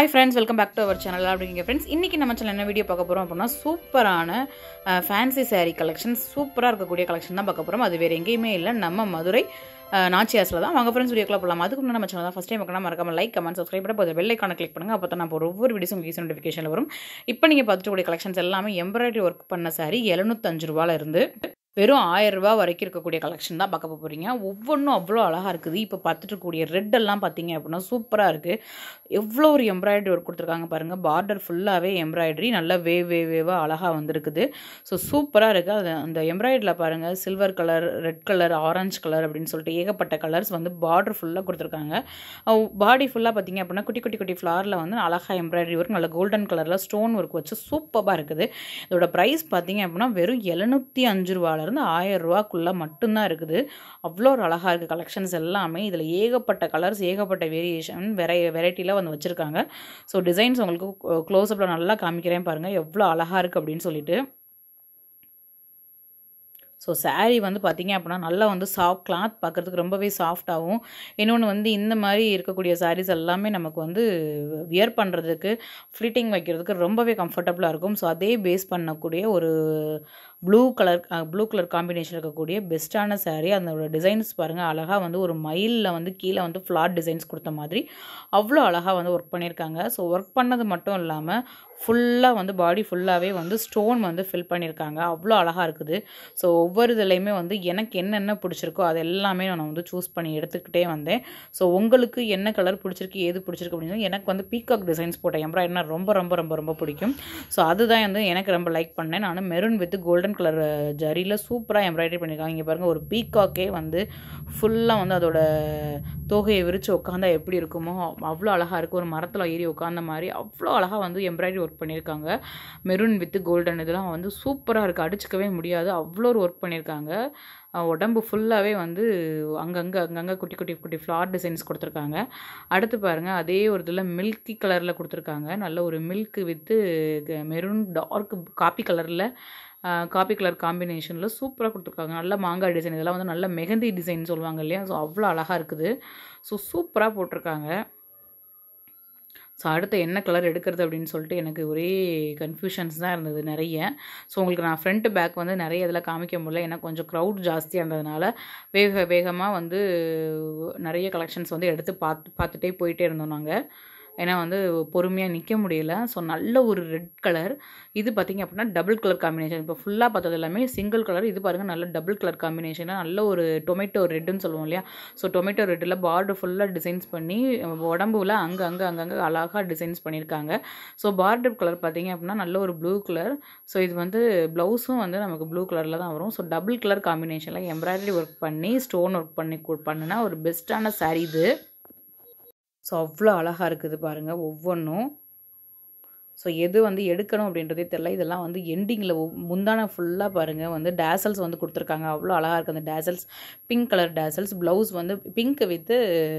hi friends welcome back to our channel அப்படிங்க friends இன்றைக்கி நம்ம சேனல் என்ன வீடியோ பார்க்க போகிறோம் அப்படின்னா சூப்பரான ஃபேன்சி saree கலெக்ஷன் சூப்பராக இருக்கக்கூடிய கலெக்ஷன் தான் பார்க்க போகிறோம் அது வேறு எங்கேயுமே இல்லை நம்ம மதுரை நாச்சியாஸில் தான் வாங்க ஃப்ரெண்ட்ஸ் வீடியோக்குள்ள போகலாம் அதுக்கு முன்னாடி நம்ம சேனல் தான் ஃபஸ்ட் டைம் பார்க்கணும் மறக்காம லைக் கமெண்ட் சப்ஸ்கிரைப் பண்ண போது பெல் ஐக்கான கிளிக் பண்ணுங்கள் அப்போ தான் நான் ஒவ்வொரு வீடியோஸும் உங்களுக்கு நோட்டிஃபிகேஷனில் வரும் இப்போ நீங்கள் பார்த்துட்டு கூடிய கலெக்ஷன்ஸ் எல்லாமே எம்ப்ராய்டரி ஒர்க் பண்ண saree எழுநூத்தஞ்சு ரூபால இருந்து வெறும் ஆயிரம் ரூபாய் வரைக்கும் இருக்கக்கூடிய கலெக்ஷன் தான் பார்க்க போகிறீங்க ஒவ்வொன்றும் அவ்வளோ அழகாக இருக்குது இப்போ பார்த்துட்டு இருக்கக்கூடிய ரெட் எல்லாம் பார்த்தீங்க அப்படின்னா சூப்பராக இருக்குது எவ்வளோ ஒரு எம்ப்ராய்டரி ஒர்க் கொடுத்துருக்காங்க பாருங்கள் பார்டர் ஃபுல்லாகவே எம்ப்ராய்டரி நல்லா வே வே வேவாக அழகாக வந்திருக்குது ஸோ சூப்பராக இருக்குது அது அந்த எம்ப்ராய்டரியில் பாருங்கள் silver colour red colour orange colour அப்படின்னு சொல்லிட்டு ஏகப்பட்ட கலர்ஸ் வந்து பார்டர் ஃபுல்லாக கொடுத்துருக்காங்க பாடி ஃபுல்லாக பார்த்தீங்க அப்படின்னா குட்டி குட்டி குட்டி ஃப்ளாரில் வந்து அழகாக எம்ப்ராய்டரி ஒர்க் நல்ல கோல்டன் கலரில் ஸ்டோன் ஒர்க் வச்சு சூப்பராக இருக்குது இதோட ப்ரைஸ் பார்த்தீங்க அப்படின்னா வெறும் எழுநூற்றி அஞ்சு ரூபாலேருந்து ஆயிரம் ரூபாக்குள்ளே மட்டும்தான் இருக்குது அவ்வளோ ஒரு அழகாக இருக்குது கலெக்ஷன்ஸ் எல்லாமே இதில் ஏகப்பட்ட கலர்ஸ் ஏகப்பட்ட வேரியேஷன் வெரை வெரைட்டியில் வந்து வச்சுருக்காங்க ஸோ டிசைன்ஸ் உங்களுக்கு க்ளோஸ்அப்பில் நல்லா காமிக்கிறேன் பாருங்கள் எவ்வளோ அழகாக இருக்குது அப்படின்னு சொல்லிட்டு ஸோ saree வந்து பார்த்தீங்க அப்படின்னா நல்லா வந்து சாஃப்ட் கிளாத் பார்க்குறதுக்கு ரொம்பவே சாஃப்டாகவும் இன்னொன்று வந்து இந்த மாதிரி இருக்கக்கூடிய sarees எல்லாமே நமக்கு வந்து வியர் பண்ணுறதுக்கு ஃப்ளிட்டிங் வைக்கிறதுக்கு ரொம்பவே கம்ஃபர்டபுளாக இருக்கும் ஸோ அதே பேஸ் பண்ணக்கூடிய ஒரு blue colour blue colour combination இருக்கக்கூடிய பெஸ்ட்டான saree அதோட டிசைன்ஸ் பாருங்கள் அழகாக வந்து ஒரு மயிலில் வந்து கீழே வந்து ஃப்ளாட் டிசைன்ஸ் கொடுத்த மாதிரி அவ்வளோ அழகாக வந்து ஒர்க் பண்ணியிருக்காங்க ஸோ ஒர்க் பண்ணது மட்டும் இல்லாமல் ஃபுல்லாக வந்து பாடி ஃபுல்லாகவே வந்து ஸ்டோன் வந்து ஃபில் பண்ணியிருக்காங்க அவ்வளோ அழகாக இருக்குது ஸோ ஒவ்வொரு இதுலேயுமே வந்து எனக்கு என்னென்ன பிடிச்சிருக்கோ அது எல்லாமே நான் வந்து சூஸ் பண்ணி எடுத்துக்கிட்டே வந்தேன் ஸோ உங்களுக்கு என்ன கலர் பிடிச்சிருக்கு ஏது பிடிச்சிருக்கு அப்படின்னு எனக்கு வந்து பீகாக் டிசைன்ஸ் போட்ட எம்ப்ராய்டரினா ரொம்ப ரொம்ப ரொம்ப ரொம்ப பிடிக்கும் ஸோ அதுதான் வந்து எனக்கு ரொம்ப லைக் பண்ணேன் நான் மெரூன் வித் கோல்டன் கலர் ஜரியில் சூப்பராக எம்ப்ராய்டரி பண்ணியிருக்காங்க இங்கே பாருங்கள் ஒரு பீகாக்கே வந்து ஃபுல்லாக வந்து அதோட தோகையை விரித்து உட்காந்தா எப்படி இருக்குமோ அவ்வளோ அழகாக இருக்குது ஒரு மரத்தில் ஏறி உட்காந்த மாதிரி அவ்வளோ அழகாக வந்து எம்ப்ராய்டரி ஒர்க் பண்ணியிருக்காங்க மெரூன் வித் கோல்டன் இதெல்லாம் வந்து சூப்பராக இருக்குது அடிச்சுக்கவே முடியாது அவ்வளோ ஒரு ஒர்க் பண்ணியிருக்காங்க உடம்பு ஃபுல்லாகவே வந்து அங்கங்கே அங்கங்கே குட்டி குட்டி குட்டி ஃப்ளார் டிசைன்ஸ் கொடுத்துருக்காங்க அடுத்து பாருங்கள் அதே ஒரு இதில் மில்கி கலரில் கொடுத்துருக்காங்க நல்ல ஒரு மில்க் வித்து மெரூன் டார்க் காப்பி கலரில் காப்பி கலர் காம்பினேஷனில் சூப்பராக கொடுத்துருக்காங்க நல்ல மாங்காய் டிசைன் இதெல்லாம் வந்து நல்ல மெஹந்தி டிசைன் சொல்லுவாங்க இல்லையா ஸோ அவ்வளோ அழகாக இருக்குது ஸோ சூப்பராக போட்டிருக்காங்க ஸோ அடுத்து என்ன கலர் எடுக்கிறது அப்படின்னு சொல்லிட்டு எனக்கு ஒரே கன்ஃபியூஷன்ஸ் தான் இருந்தது நிறைய ஸோ உங்களுக்கு நான் ஃப்ரண்ட் பேக் வந்து நிறைய இதில் காமிக்க முடியல ஏன்னா கொஞ்சம் க்ரௌட் ஜாஸ்தியாக இருந்ததுனால வேக வேகமாக வந்து நிறைய கலெக்ஷன்ஸ் வந்து எடுத்து பார்த்து பார்த்துட்டே போயிட்டே இருந்தோம் நாங்கள் ஏன்னா வந்து பொறுமையாக நிற்க முடியல ஸோ நல்ல ஒரு ரெட் கலர் இது பார்த்திங்க அப்படின்னா டபுள் கலர் காம்பினேஷன் இப்போ ஃபுல்லாக பார்த்தது எல்லாமே சிங்கிள் கலர் இது பாருங்கள் நல்ல டபுள் கலர் காம்பினேஷனாக நல்ல ஒரு டொமேட்டோ ரெட்டுன்னு சொல்லுவோம் இல்லையா ஸோ டொமேட்டோ ரெட்டில் பார்டர் ஃபுல்லாக டிசைன்ஸ் பண்ணி உடம்புல அங்கே அங்கே அங்கங்கே அழகாக டிசைன்ஸ் பண்ணியிருக்காங்க ஸோ பார்டர் கலர் பார்த்திங்க அப்படின்னா நல்ல ஒரு ப்ளூ கலர் ஸோ இது வந்து ப்ளவுஸும் வந்து நமக்கு ப்ளூ கலரில் தான் வரும் ஸோ டபுள் கலர் காம்பினேஷனில் எம்ப்ராய்டரி ஒர்க் பண்ணி ஸ்டோன் ஒர்க் பண்ணி பண்ணுனா ஒரு பெஸ்ட்டான சாரீ இது ஸோ அவ்வளோ அழகாக இருக்குது பாருங்கள் ஒவ்வொன்றும் ஸோ எது வந்து எடுக்கணும் அப்படின்றதே தெரில இதெல்லாம் வந்து எண்டிங்கில் முந்தான ஃபுல்லாக பாருங்கள் வந்து டேசல்ஸ் வந்து கொடுத்துருக்காங்க அவ்வளோ அழகாக இருக்குது அந்த tassels pink colour tassels blouse வந்து பிங்க் வித்து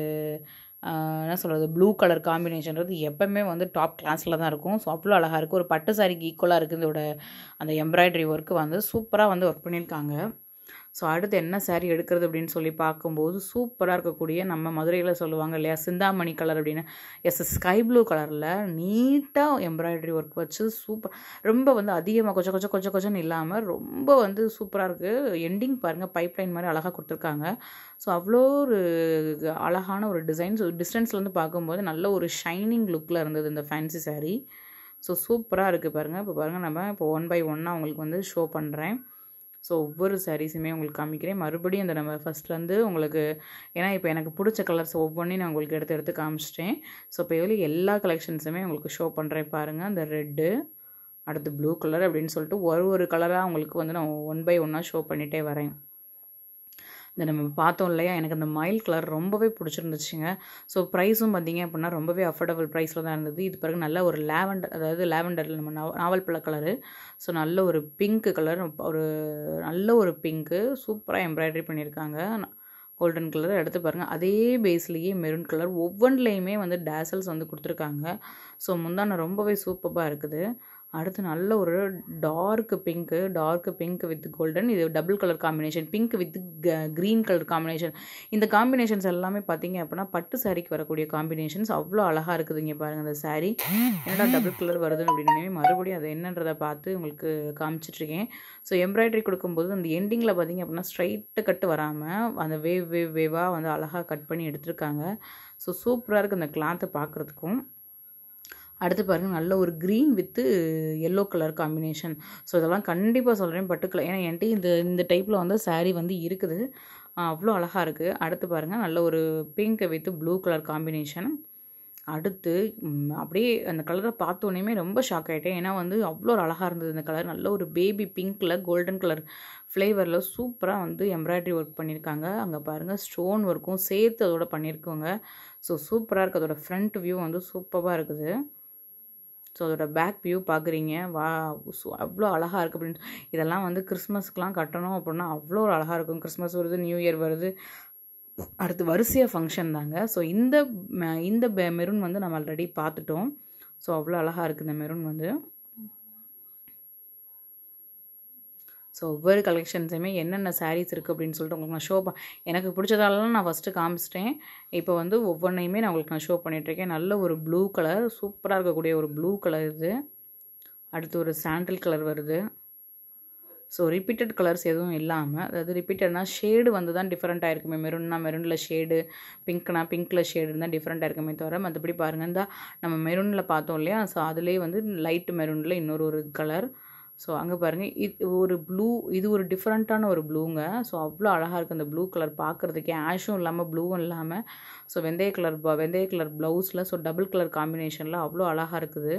என்ன சொல்கிறது ப்ளூ கலர் காம்பினேஷன்றது எப்போவுமே வந்து டாப் கிளாஸில் தான் இருக்கும் ஸோ அவ்வளோ அழகாக இருக்குது ஒரு பட்டு சாரிக்கு ஈக்குவலாக இருக்குது இதோட அந்த எம்ப்ராய்டரி ஒர்க்கு வந்து சூப்பராக வந்து ஒர்க் பண்ணியிருக்காங்க ஸோ அடுத்து என்ன சாரீ எடுக்கிறது அப்படின்னு சொல்லி பார்க்கும்போது சூப்பராக இருக்கக்கூடிய நம்ம மதுரையில் சொல்லுவாங்க இல்லையா சிந்தாமணி கலர் அப்படின்னு எஸ் ஸ்கை ப்ளூ கலரில் நீட்டாக எம்ப்ராய்டரி ஒர்க் வச்சு சூப்பர் ரொம்ப வந்து அதிகமாக கொஞ்சம் கொஞ்சம் கொஞ்சம் கொஞ்சம் இல்லாமல் ரொம்ப வந்து சூப்பராக இருக்குது எண்டிங் பாருங்கள் பைப்லைன் மாதிரி அழகாக கொடுத்துருக்காங்க ஸோ அவ்வளோ ஒரு அழகான ஒரு டிசைன் ஸோ டிஸ்டன்ஸ்லேருந்து பார்க்கும்போது நல்ல ஒரு ஷைனிங் லுக்கில் இருந்தது இந்த ஃபேன்சி சாரீ ஸோ சூப்பராக இருக்குது பாருங்கள் இப்போ பாருங்கள் நம்ம இப்போ ஒன் பை ஒன்னாக உங்களுக்கு வந்து ஷோ பண்ணுறேன் ஸோ ஒவ்வொரு சாரீஸுமே உங்களுக்கு காமிக்கிறேன் மறுபடியும் அந்த நம்ம ஃபஸ்ட்லேருந்து உங்களுக்கு ஏன்னா இப்போ எனக்கு பிடிச்ச கலர்ஸ் ஒவ்வொன்றையும் நான் உங்களுக்கு எடுத்து எடுத்து காமிச்சிட்டேன் ஸோ இப்போ எவ்வளோ எல்லா கலெக்ஷன்ஸுமே உங்களுக்கு ஷோ பண்ணுறேன் பாருங்கள் அந்த ரெட்டு அடுத்து ப்ளூ கலர் அப்படின்னு சொல்லிட்டு ஒரு ஒரு கலராக உங்களுக்கு வந்து நான் ஒன் பை ஒன்னாக ஷோ பண்ணிகிட்டே வரேன் இந்த நம்ம பார்த்தோம் இல்லையா எனக்கு அந்த மயில் கலர் ரொம்பவே பிடிச்சிருந்துச்சுங்க ஸோ ப்ரைஸும் பார்த்தீங்க அப்படின்னா ரொம்பவே அஃபோர்டபுள் ப்ரைஸில் தான் இருந்தது இது பிறகு நல்ல ஒரு லேவண்டர் அதாவது லேவண்டரில் நம்ம நாவல் பழ கலரு ஸோ நல்ல ஒரு பிங்க் கலர் ஒரு நல்ல ஒரு பிங்க்கு சூப்பராக எம்ப்ராய்டரி பண்ணியிருக்காங்க கோல்டன் கலர் எடுத்து பாருங்கள் அதே பேஸ்லேயே மெரூன் கலர் ஒவ்வொன்றுலேயுமே வந்து டேசல்ஸ் வந்து கொடுத்துருக்காங்க ஸோ முந்தான ரொம்பவே சூப்பராக இருக்குது அடுத்து நல்ல ஒரு dark pink dark pink with golden இது double colour combination pink with green colour combination இந்த காம்பினேஷன்ஸ் எல்லாமே பார்த்தீங்க அப்படின்னா பட்டு சாரிக்கு வரக்கூடிய காம்பினேஷன்ஸ் அவ்வளோ அழகாக இருக்குது இங்கே பாருங்கள் அந்த சாரீ என்னடா டபுள் கலர் வருதுன்னு அப்படின்னு மறுபடியும் அது என்னன்றதை பார்த்து உங்களுக்கு காமிச்சிட்ருக்கேன் ஸோ எம்ப்ராய்டரி கொடுக்கும்போது அந்த எண்டிங்கில் பார்த்தீங்க அப்படின்னா ஸ்ட்ரைட்டு கட்டு வராமல் அந்த வேவ் வேவ் வேவாக வந்து அழகாக கட் பண்ணி எடுத்திருக்காங்க ஸோ சூப்பராக இருக்குது அந்த கிளாத்தை பார்க்குறதுக்கும் அடுத்து பாருங்கள் நல்ல ஒரு green with yellow colour combination so இதெல்லாம் கண்டிப்பாக சொல்கிறேன் பட்டுக்கலர் ஏன்னா என்கிட்ட இந்த இந்த டைப்பில் வந்து saree வந்து இருக்குது அவ்வளோ அழகாக இருக்குது அடுத்து பாருங்கள் நல்ல ஒரு pink with blue colour combination அடுத்து ம், அப்படியே அந்த கலரை பார்த்தோன்னே ரொம்ப ஷாக் ஆகிட்டேன் ஏன்னா வந்து அவ்வளோ ஒரு அழகாக இருந்தது இந்த கலர் நல்ல ஒரு பேபி பிங்க்கில் கோல்டன் கலர் ஃப்ளேவரில் சூப்பராக வந்து எம்ப்ராய்டரி ஒர்க் பண்ணியிருக்காங்க அங்கே பாருங்கள் ஸ்டோன் ஒர்க்கும் சேர்த்து அதோட பண்ணியிருக்கோங்க ஸோ சூப்பராக இருக்குது அதோட ஃப்ரண்ட் வியூ வந்து சூப்பராக இருக்குது ஸோ அதோட பேக் வியூ பார்க்குறீங்க வா ஸோ அவ்வளோ அழகாக இருக்குது அப்படின்னு இதெல்லாம் வந்து கிறிஸ்மஸ்க்குலாம் கட்டணும் அப்படின்னா அவ்வளோ ஒரு அழகாக இருக்கும் கிறிஸ்மஸ் வருது நியூ இயர் வருது அடுத்து வரிசையாக ஃபங்க்ஷன் தாங்க ஸோ இந்த ம- இந்த மெரூன் வந்து நம்ம ஆல்ரெடி பார்த்துட்டோம் ஸோ அவ்வளோ அழகாக இருக்குது இந்த மெரூன் வந்து ஸோ ஒவ்வொரு கலெக்ஷன்ஸுமே என்னென்ன sarees இருக்குது அப்படின்னு சொல்லிட்டு உங்களுக்கு நான் ஷோ ப எனக்கு பிடிச்சதாலலாம் நான் ஃபஸ்ட்டு காமிச்சிட்டேன் இப்போ வந்து ஒவ்வொன்றையுமே நான் உங்களுக்கு நான் ஷோ பண்ணிகிட்ருக்கேன் நல்ல ஒரு ப்ளூ கலர் சூப்பராக இருக்கக்கூடிய ஒரு ப்ளூ கலர் இது அடுத்து ஒரு சாண்டில் கலர் வருது ஸோ ரிப்பீட்டட் கலர்ஸ் எதுவும் இல்லாமல் அதாவது ரிப்பீட்டட்னா ஷேடு வந்து தான் டிஃப்ரெண்ட்டாக இருக்குமே மெரூன்னா மெரூனில் ஷேடு பிங்க்னா பிங்க்கில் ஷேடு தான் டிஃப்ரெண்ட்டாக இருக்குமே தவிர மற்றபடி பாருங்கள் இந்த நம்ம மெரூனில் பார்த்தோம் இல்லையா ஸோ அதுலேயே வந்து லைட் மெரூனில் இன்னொரு ஒரு கலர் ஸோ அங்கே பாருங்கள் இது ஒரு ப்ளூ இது ஒரு டிஃப்ரெண்ட்டான ஒரு ப்ளூங்க ஸோ அவ்வளோ அழகாக இருக்குது அந்த ப்ளூ கலர் பார்க்குறதுக்கே ஆஷும் இல்லாமல் ப்ளூவும் இல்லாமல் ஸோ வெந்தய கலர் வெந்தய கலர் ப்ளவுஸில் ஸோ டபுள் கலர் காம்பினேஷனில் அவ்வளோ அழகாக இருக்குது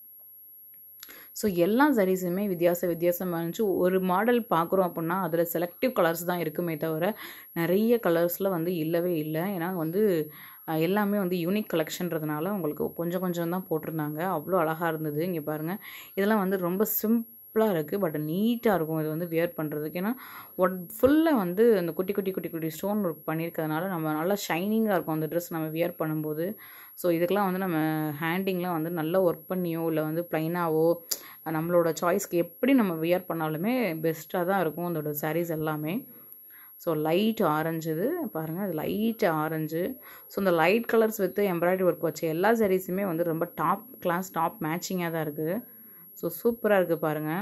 ஸோ எல்லா சாரீஸுமே வித்தியாச வித்தியாசமாக இருந்துச்சு ஒரு மாடல் பார்க்குறோம் அப்படின்னா அதில் செலக்டிவ் கலர்ஸ் தான் இருக்குமே தவிர நிறைய கலர்ஸில் வந்து இல்லவே இல்லை ஏன்னா வந்து அஹ், எல்லாமே வந்து யூனிக் கலெக்ஷன்றதுனால உங்களுக்கு கொஞ்சம் கொஞ்சம் தான் போட்டிருந்தாங்க அவ்வளோ அழகாக இருந்தது இங்கே பாருங்கள் இதெல்லாம் வந்து ரொம்ப சிம்பிளாக இருக்குது பட் நீட்டாக இருக்கும் இது வந்து வியர் பண்ணுறதுக்கு ஏன்னா ஒட் ஃபுல்லாக வந்து அந்த குட்டி குட்டி குட்டி குட்டி ஸ்டோன் ஒர்க் பண்ணியிருக்கிறதுனால நம்ம நல்லா ஷைனிங்காக இருக்கும் அந்த ட்ரெஸ் நம்ம வியர் பண்ணும்போது ஸோ இதுக்கெலாம் வந்து நம்ம ஹேண்டிங்லாம் வந்து நல்லா ஒர்க் பண்ணியோ இல்லை வந்து ப்ளைனாவோ நம்மளோட சாய்ஸ்க்கு எப்படி நம்ம வியர் பண்ணாலுமே பெஸ்ட்டாக தான் இருக்கும் அதோட sarees எல்லாமே ஸோ லைட் ஆரஞ்சு இது பாருங்கள் அது லைட் ஆரஞ்சு ஸோ இந்த light colours with embroidery work வச்ச எல்லா சாரீஸுமே வந்து ரொம்ப டாப் கிளாஸ் டாப் மேட்சிங்காக தான் இருக்குது ஸோ சூப்பராக இருக்குது பாருங்கள்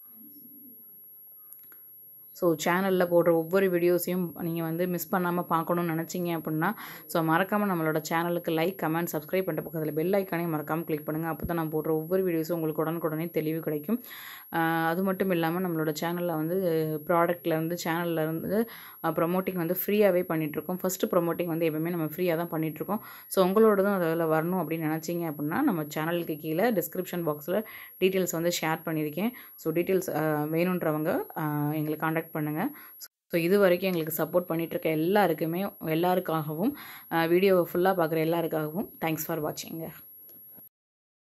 ஸோ சேனலில் போடுற ஒவ்வொரு வீடியோஸையும் நீங்கள் வந்து மிஸ் பண்ணாமல் பார்க்கணும்னு நினச்சிங்க அப்படின்னா ஸோ மறக்காமல் நம்மளோட சேனலுக்கு லைக் கமெண்ட் சப்ஸ்கிரைப் பண்ணிட்டு பக்கத்தில் பெல் ஐக்கானையும் மறக்காமல் கிளிக் பண்ணுங்கள் அப்போ தான் நான் போடுற ஒவ்வொரு வீடியோஸும் உங்களுக்கு உடனுக்குடனே தெளிவு கிடைக்கும் ஆஹ் அது மட்டும் இல்லாமல் நம்மளோட சேனலில் வந்து ப்ராடக்ட்லேருந்து சேனலில் இருந்து ப்ரொமோட்டிங் வந்து ஃப்ரீயாகவே பண்ணிகிட்ருக்கோம் ஃபஸ்ட்டு ப்ரொமோட்டிங் வந்து எப்பவுமே நம்ம ஃப்ரீயாக தான் பண்ணிகிட்ருக்கோம் ஸோ உங்களோடதும் அதில் வரணும் அப்படின்னு நினச்சிங்க அப்படின்னா நம்ம சேனலுக்கு கீழே டிஸ்கிரிப்ஷன் பாக்ஸில் டீட்டெயில்ஸ் வந்து ஷேர் பண்ணியிருக்கேன் ஸோ டீட்டெயில்ஸ் வேணுன்றவங்க ஆஹ் எங்களை காண்டாக்ட் பண்ணுங்கள் ஸோ இது வரைக்கும் எங்களுக்கு சப்போர்ட் பண்ணிகிட்ருக்க எல்லாருக்குமே எல்லாருக்காகவும் வீடியோவை ஃபுல்லாக பார்க்குற எல்லாருக்காகவும் தேங்க்ஸ் ஃபார் வாட்சிங்க